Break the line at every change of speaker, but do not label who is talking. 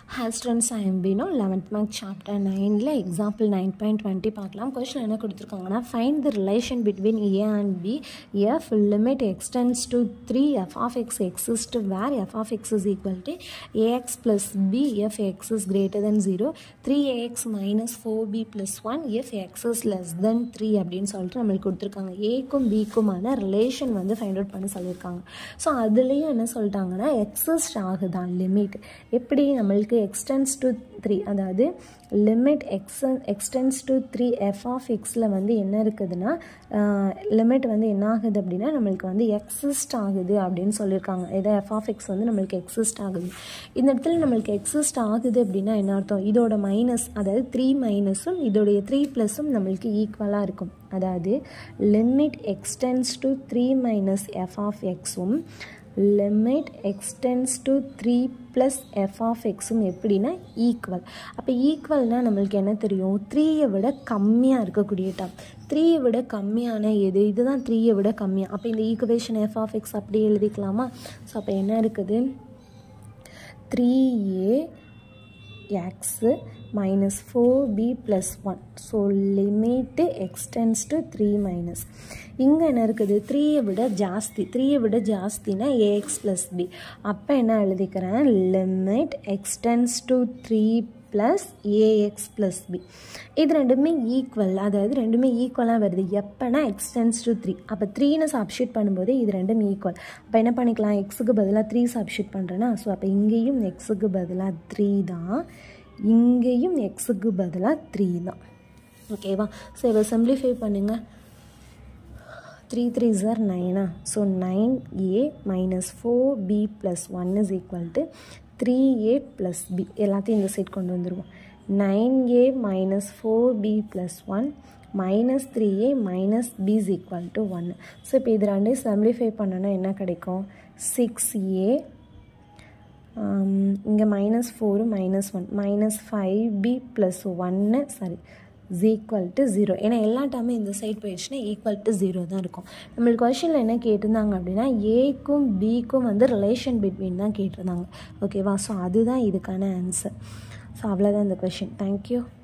ஹேஸ்டன்ஸ் ஐம்பினோ eleventh mark chapter நைனில் example nine point twenty பார்க்கலாம் கொஸ்டின் என்ன கொடுத்துருக்காங்கன்னா find the relation between a and b f limit x tends to three f of x exist where f of x is equal to a x plus b f x is greater than zero three a x minus four b plus one f x is less than three அப்படின்னு சொல்லிட்டு நம்மளுக்கு கொடுத்துருக்காங்க ஏக்கும் பிக்குமான relation வந்து find out பண்ண சொல்லியிருக்காங்க so அதுலேயும் என்ன சொல்லிட்டாங்கன்னா எக்ஸிஸ்ட் ஆகுதான் லிமிட் எப்படி நம்மளுக்கு எக்ஸ்டென்ஸ் டு த்ரீ அதாவது limit x x tends to three f of எக்ஸில் வந்து என்ன இருக்குதுன்னா லிமிட் வந்து என்ன ஆகுது அப்படின்னா நம்மளுக்கு வந்து எக்ஸிஸ்ட் ஆகுது அப்படின்னு சொல்லியிருக்காங்க இதை எஃப் ஆஃப் எக்ஸ் வந்து நம்மளுக்கு எக்ஸிஸ்ட் ஆகுது இந்த இடத்துல நம்மளுக்கு எக்ஸிஸ்ட் ஆகுது அப்படின்னா என்ன அர்த்தம் இதோட மைனஸ் அதாவது த்ரீ மைனஸும் இதோடைய த்ரீ ப்ளஸும் நம்மளுக்கு ஈக்குவலாக இருக்கும் அதாவது limit x tends to three minus f of எக்ஸும் limit x tends to three plus f of எக்ஸும் எப்படின்னா ஈக்குவல் அப்போ ஈக்குவல்னால் நம்மளுக்கு என்ன தெரியும் த்ரீயை விட கம்மியாக இருக்கக்கூடிய டம் த்ரீயை விட கம்மியான எது இதுதான் த்ரீயை விட கம்மியாக அப்போ இந்த ஈக்குவேஷன் எஃப் ஆஃப் எக்ஸ் அப்படியே எழுதிக்கலாமா ஸோ அப்போ என்ன இருக்குது three a x minus four b plus one so limit x tends to three minus இங்கே என்ன இருக்குது த்ரீயை விட ஜாஸ்தி த்ரீயை விட ஜாஸ்தினா ஏஎக்ஸ் ப்ளஸ் பி அப்போ என்ன எழுதிக்கிறேன் limit x tends to three plus a x plus b இது ரெண்டுமே ஈக்குவல் அதாவது ரெண்டுமே ஈக்குவலாக வருது எப்போனா எக்ஸ்டென்ஸ் டு த்ரீ அப்போ த்ரீன்னு சப்ஷீட் பண்ணும்போது இது ரெண்டும் ஈக்குவல் அப்போ என்ன பண்ணிக்கலாம் எக்ஸுக்கு பதிலாக த்ரீ சப்ஷீட் பண்ணுறேன்னா ஸோ அப்போ இங்கேயும் எக்ஸுக்கு பதிலாக த்ரீ தான் இங்கேயும் எக்ஸுக்கு பதிலாக த்ரீ தான் ஓகேவா ஸோ இதை சிம்பிளிஃபை பண்ணுங்கள் த்ரீ த்ரீ ஜார் நைனா so nine a minus four b plus one is equal to three a plus b எல்லாத்தையும் இந்த சைட் கொண்டு வந்துடுவோம் nine a minus four b plus one minus three a minus b is equal to ஒன்று so இப்போ இது ரெண்டையும் simplify பண்ணோன்னா என்ன கிடைக்கும் சிக்ஸ் ஏ இங்கே minus four minus one minus five b plus ஒன்று sorry is equal to zero ஏன்னா எல்லா டைமே இந்த சைட் போயிடுச்சுன்னா ஈக்குவல் டு ஜீரோ தான் இருக்கும் நம்மளுக்கு கொஷனில் என்ன கேட்டிருந்தாங்க அப்படின்னா ஏக்கும் பிக்கும் வந்து ரிலேஷன் பிட்வீன் தான் கேட்டிருந்தாங்க ஓகேவா ஸோ அதுதான் இதுக்கான ஆன்சர் ஸோ அவ்வளோதான் இந்த கொஷின் தேங்க்யூ